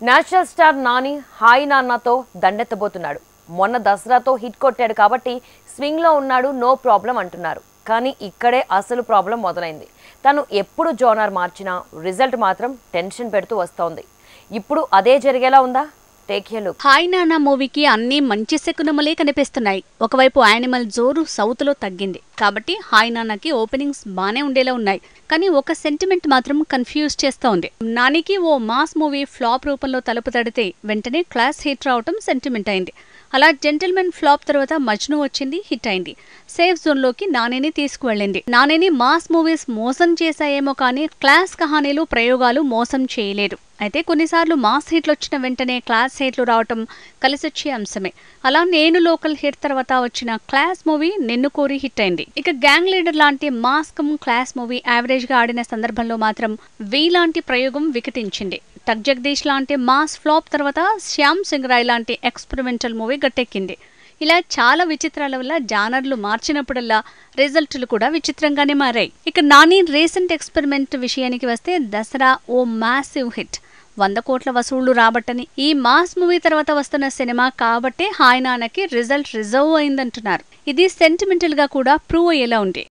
national star Nani hi నాన్నతో దండెత్తబోతున్నాడు మొన్న దసరాతో hit కొట్టాడు కాబట్టి స్వింగ్లో ఉన్నాడు నో ప్రాబ్లం అంటున్నారు కానీ ఇక్కడే అసలు ప్రాబ్లం మొదలైంది తను ఎప్పుడు జోనర్ మార్చినా రిజల్ట్ మాత్రం టెన్షన్ పెడుతూ వస్తోంది ఇప్పుడు అదే జరిగేలా ఉందా టేక్ ఏ లుక్ హాయ్ నానా మూవీకి అన్ని మంచి శకునములే కనిపిస్తున్నాయి ఒకవైపు యానిమల్ జోరు సౌత్ లో తగ్గింది కాబట్టి హాయ్ నాన్నకి ఓపెనింగ్స్ బానే ఉండేలా ఉన్నాయి కానీ ఒక సెంటిమెంట్ మాత్రం కన్ఫ్యూజ్ చేస్తా ఉంది నానికి ఓ మాస్ మూవీ ఫ్లాప్ రూపంలో తలుపు తడితే వెంటనే క్లాస్ హిట్ రావటం సెంటిమెంట్ అయింది అలా జెంటిల్మెన్ ఫ్లాప్ తర్వాత మజ్ను వచ్చింది హిట్ అయింది సేఫ్ జోన్ లోకి నానేని తీసుకువెళ్ళింది నానేని మాస్ మూవీస్ మోసం చేశాయేమో కానీ క్లాస్ కహానీలు ప్రయోగాలు మోసం చేయలేదు అయితే కొన్నిసార్లు మాస్ హిట్లు వచ్చిన వెంటనే క్లాస్ హిట్లు రావటం కలిసొచ్చే అంశమే అలా నేను లోకల్ హిట్ తర్వాత వచ్చిన క్లాస్ మూవీ నిన్ను కోరి హిట్ అయింది ఇక గ్యాంగ్ లీడర్ లాంటి మాస్కం క్లాస్ మూవీ యావరేజ్ గా ఆడిన సందర్భంలో మాత్రం వీ లాంటి ప్రయోగం వికటించింది టక్ జగదీష్ లాంటి మాస్ ఫ్లాప్ తర్వాత శ్యామ్ సింగ్ రాయ్ లాంటి ఎక్స్పెరిమెంటల్ మూవీ గట్టెక్కింది ఇలా చాలా విచిత్రాల వల్ల జానర్లు మార్చినప్పుడల్లా రిజల్ట్లు కూడా విచిత్రంగానే మారాయి ఇక నాని రీసెంట్ ఎక్స్పెరిమెంట్ విషయానికి వస్తే దసరా ఓ మ్యాసివ్ హిట్ వంద కోట్ల వసూళ్లు రాబట్టని ఈ మాస్ మూవీ తర్వాత వస్తున్న సినిమా కాబట్టే హాయ్ నాన్నకి రిజల్ట్ రిజర్వ్ అయిందంటున్నారు ఇది సెంటిమెంటల్ గా కూడా ప్రూవ్ అయ్యేలా ఉంది